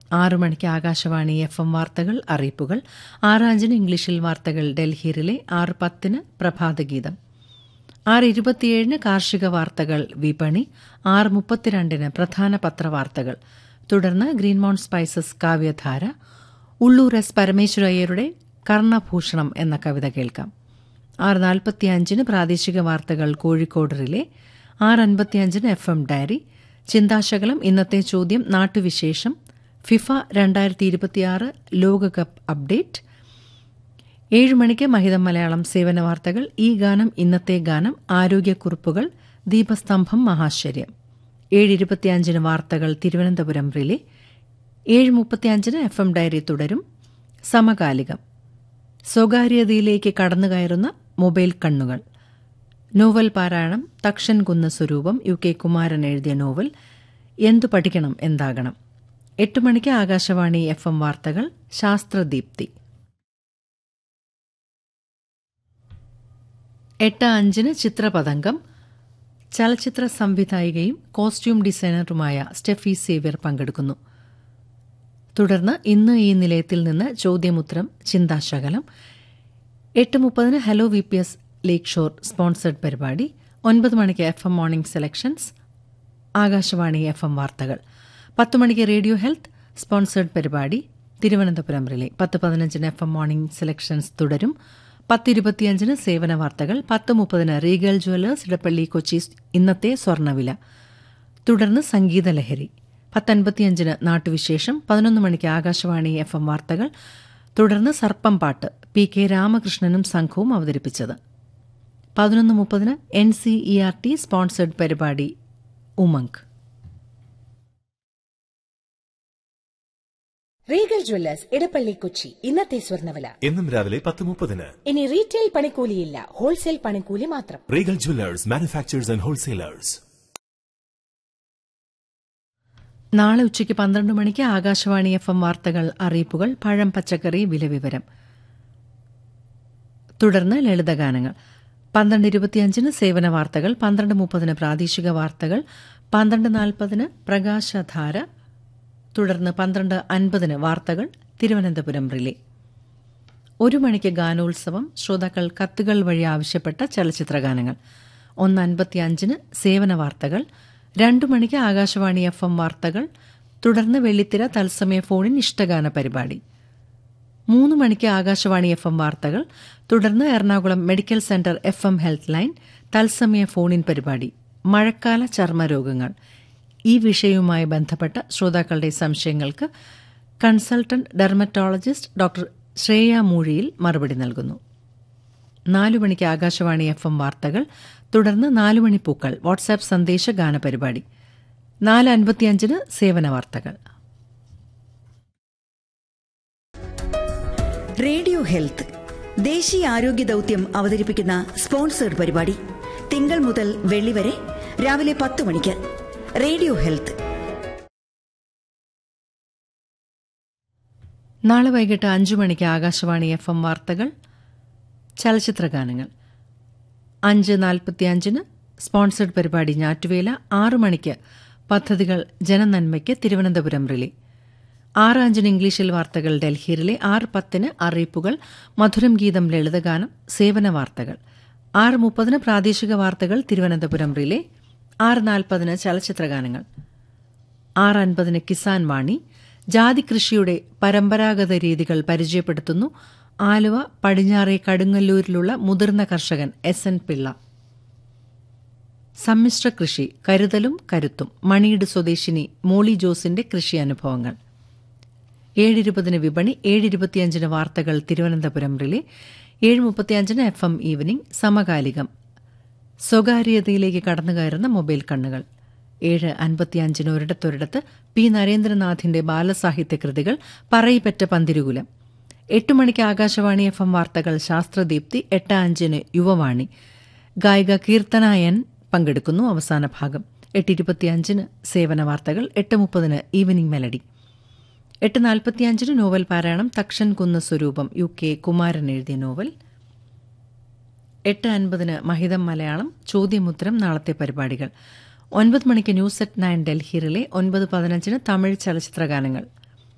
ആറു മണിക്ക് Akashvani F M വാർത്തകൾ അറിയിപ്പുകൾ ആറ് അഞ്ചിന് ഇംഗ്ലീഷിൽ വാർത്തകൾ ഡൽഹിയിലെ ആറ് പത്തിന് പ്രഭാതഗീതം ആറ് ഇരുപത്തിയേഴിന് കാർഷിക വാർത്തകൾ വിപണി ആറ് മുപ്പത്തിരണ്ടിന് പ്രധാന പത്രവാർത്തകൾ തുടർന്ന് ഗ്രീൻമോൺ സ്പൈസസ് കാവ്യധാര ഉള്ളൂർ എസ് പരമേശ്വരയ്യരുടെ കർണഭൂഷണം എന്ന കവിത കേൾക്കാം ആറ് നാൽപ്പത്തിയഞ്ചിന് പ്രാദേശിക വാർത്തകൾ കോഴിക്കോട് റിലേ ആറ് അൻപത്തിയഞ്ചിന് എഫ് എം ഡയറി ചിന്താശകലം ഇന്നത്തെ ചോദ്യം നാട്ടുവിശേഷം ഫിഫ രണ്ടായിരത്തി ഇരുപത്തിയാറ് ലോകകപ്പ് അപ്ഡേറ്റ് ഏഴ് മണിക്ക് മഹിതം മലയാളം സേവന വാർത്തകൾ ഈ ഗാനം ഇന്നത്തെ ഗാനം ആരോഗ്യക്കുറിപ്പുകൾ ദീപസ്തംഭം മഹാശ്ചര്യം ഏഴ് ഇരുപത്തിയഞ്ചിന് വാർത്തകൾ തിരുവനന്തപുരം റിലേ ഏഴ് മുപ്പത്തിയഞ്ചിന് എഫ് എം ഡയറി തുടരും സമകാലികം സ്വകാര്യതയിലേക്ക് കടന്നുകയറുന്ന മൊബൈൽ കണ്ണുകൾ നോവൽ പാരായണം തക്ഷൻ കുന്ന സ്വരൂപം യു കെ കുമാരൻ എഴുതിയ നോവൽ എന്തു പഠിക്കണം എന്താകണം എട്ട് മണിക്ക് ആകാശവാണി എഫ് എം വാർത്തകൾ ശാസ്ത്രദീപ്തി എട്ട് അഞ്ചിന് ചിത്രപതംഗം ചലച്ചിത്ര സംവിധായികയും കോസ്റ്റ്യൂം ഡിസൈനറുമായ സ്റ്റെഫി സേവ്യർ പങ്കെടുക്കുന്നു തുടർന്ന് ഇന്ന് ഈ നിലയത്തിൽ നിന്ന് ചോദ്യമുത്തരം ചിന്താശകലം എട്ട് മുപ്പതിന് hello V P S Lakeshore sponsored പരിപാടി ഒൻപത് മണിക്ക് എഫ് എം മോർണിംഗ് സെലക്ഷൻസ് ആകാശവാണി എഫ് എം വാർത്തകൾ പത്ത് മണിക്ക് റേഡിയോ ഹെൽത്ത് സ്പോൺസേഡ് പരിപാടി തിരുവനന്തപുരം റിലേ പത്ത് പതിനഞ്ചിന് എഫ് എം മോർണിംഗ് സെലക്ഷൻസ് തുടരും പത്ത് ഇരുപത്തിയഞ്ചിന് സേവന വാർത്തകൾ പത്ത് മുപ്പതിന് റീഗൽ ജ്വല്ലേഴ്സ് ഇടപ്പള്ളി കൊച്ചി ഇന്നത്തെ സ്വർണ്ണവില തുടർന്ന് സംഗീതലഹരി പത്തൻപത്തിയഞ്ചിന് നാട്ടുവിശേഷം പതിനൊന്ന് മണിക്ക് ആകാശവാണി എഫ് എം വാർത്തകൾ തുടർന്ന് സർപ്പം പാട്ട് പി കെ രാമകൃഷ്ണനും സംഘവും അവതരിപ്പിച്ചത് പതിനൊന്ന് മുപ്പതിന് N C E R T sponsored പരിപാടി ഉമങ്ക് റീഗൽ ജ്വല്ലേഴ്സ് ഇടപ്പള്ളി കൊച്ചി ഇന്നത്തെ സ്വർണ്ണവില എന്നും രാവിലെ പത്ത് മുപ്പതിന് ഇനി റീറ്റെയിൽ പണിക്കൂലിയില്ല ഹോൾസെയിൽ പണിക്കൂലി മാത്രം Regal Jewellers manufacturers and wholesalers നാളെ ഉച്ചയ്ക്ക് പന്ത്രണ്ട് മണിക്ക് ആകാശവാണി എഫ് എം വാർത്തകൾ അറിയിപ്പുകൾ പഴം പച്ചക്കറി വിലവിവരം തുടർന്ന് ലളിതഗാനങ്ങൾ പന്ത്രണ്ട് ഇരുപത്തിയഞ്ചിന് സേവന വാർത്തകൾ പന്ത്രണ്ട് മുപ്പതിന് പ്രാദേശിക വാർത്തകൾ പന്ത്രണ്ട് നാൽപ്പതിന് പ്രകാശധാര തുടർന്ന് പന്ത്രണ്ട് അൻപതിന് വാർത്തകൾ തിരുവനന്തപുരം റിലേ ഒരു മണിക്ക് ഗാനോത്സവം ശ്രോതാക്കൾ കത്തുകൾ വഴി ആവശ്യപ്പെട്ട ചലച്ചിത്രഗാനങ്ങൾ ഒന്ന് അൻപത്തിയഞ്ചിന് സേവന വാർത്തകൾ രണ്ടു മണിക്ക് ആകാശവാണി എഫ് എം വാർത്തകൾ തുടർന്ന് വെള്ളിത്തിര തത്സമയ ഫോണിൻ ഇഷ്ടഗാന പരിപാടി മൂന്ന് മണിക്ക് ആകാശവാണി എഫ് എം വാർത്തകൾ തുടർന്ന് Ernakulam medical centre F M health line തത്സമയ ഫോണിൻ പരിപാടി മഴക്കാല ചർമ്മരോഗങ്ങൾ ഈ വിഷയവുമായി ബന്ധപ്പെട്ട ശ്രോതാക്കളുടെ സംശയങ്ങൾക്ക് consultant dermatologist doctor Shreya Moozhiyil മറുപടി നൽകുന്നു നാലു മണിക്ക് ആകാശവാണി എഫ് എം വാർത്തകൾ തുടർന്ന് നാലു മണി പൂക്കൾ വാട്സാപ്പ് സന്ദേശ ഗാന പരിപാടി നാല് അൻപത്തിയഞ്ചിന് സേവന വാർത്തകൾ റേഡിയോ ഹെൽത്ത് ദേശീയ ആരോഗ്യ ദൗത്യം അവതരിപ്പിക്കുന്ന സ്പോൺസേഡ് പരിപാടി തിങ്കൾ മുതൽ വെള്ളി വരെ രാവിലെ പത്ത് മണിക്ക് റേഡിയോ ഹെൽത്ത് നാളെ വൈകിട്ട് അഞ്ചു മണിക്ക് ആകാശവാണി എഫ് എം വാർത്തകൾ ചലച്ചിത്രഗാനങ്ങൾ അഞ്ച് നാൽപ്പത്തിയഞ്ചിന് സ്പോൺസർഡ് പരിപാടി ഞാറ്റുവേല ആറു മണിക്ക് പദ്ധതികൾ ജനനന്മയ്ക്ക് തിരുവനന്തപുരം റിലേ ആറ് അഞ്ചിന് ഇംഗ്ലീഷിൽ വാർത്തകൾ ഡൽഹിയിലെ ആറ് പത്തിന് അറിയിപ്പുകൾ മധുരം ഗീതം ലളിതഗാനം സേവന വാർത്തകൾ ആറ് മുപ്പതിന് പ്രാദേശിക വാർത്തകൾ തിരുവനന്തപുരം റിലേ ആറ് നാൽപ്പതിന് ചലച്ചിത്രഗാനങ്ങൾ ആറ് അൻപതിന് കിസാൻ വാണി ജാതി കൃഷിയുടെ പരമ്പരാഗത രീതികൾ പരിചയപ്പെടുത്തുന്നു ആലുവ പടിഞ്ഞാറെ കടുങ്ങല്ലൂരിലുള്ള മുതിർന്ന കർഷകൻ എസ് എൻ പിള്ള സമ്മിശ്ര കൃഷി കരുതലും കരുത്തും മണിയുടെ സ്വദേശിനി മോളി ജോസിന്റെ കൃഷി അനുഭവങ്ങൾ ഏഴിരുപതിന് വിപണി ഏഴിരുപത്തിയഞ്ചിന് വാർത്തകൾ തിരുവനന്തപുരം റിലേ ഏഴ് മുപ്പത്തിയഞ്ചിന് എഫ് എം ഈവനിംഗ് സമകാലികം സ്വകാര്യതയിലേക്ക് കടന്നുകയറുന്ന മൊബൈൽ കണ്ണുകൾ ഏഴ് അൻപത്തിയഞ്ചിന് ഒരിടത്തൊരിടത്ത് പി നരേന്ദ്രനാഥിന്റെ ബാലസാഹിത്യ കൃതികൾ പറയിപ്പറ്റ പന്തിരുകുലം എട്ട് മണിക്ക് ആകാശവാണി എഫ് എം വാർത്തകൾ ശാസ്ത്രദീപ്തി എട്ട് അഞ്ചിന് യുവവാണി ഗായിക കീർത്തന എൻ പങ്കെടുക്കുന്നു അവസാന ഭാഗം എട്ട് ഇരുപത്തിയഞ്ചിന് സേവന വാർത്തകൾ എട്ട് മുപ്പതിന് ഈവനിംഗ് മെലഡി എട്ട് നാൽപ്പത്തിയഞ്ചിന് നോവൽ പാരായണം തക്ഷൻ കുന്ന് സ്വരൂപം യു കെ കുമാരൻ എഴുതിയ നോവൽ എട്ട് അൻപതിന് മഹിതം മലയാളം ചോദ്യമുത്തരം നാളത്തെ പരിപാടികൾ ഒൻപത് മണിക്ക് ന്യൂസ് അറ്റ് നയൻ ഡൽഹിയിലെ ഒൻപത് പതിനഞ്ചിന് തമിഴ് ചലച്ചിത്ര ഗാനങ്ങൾ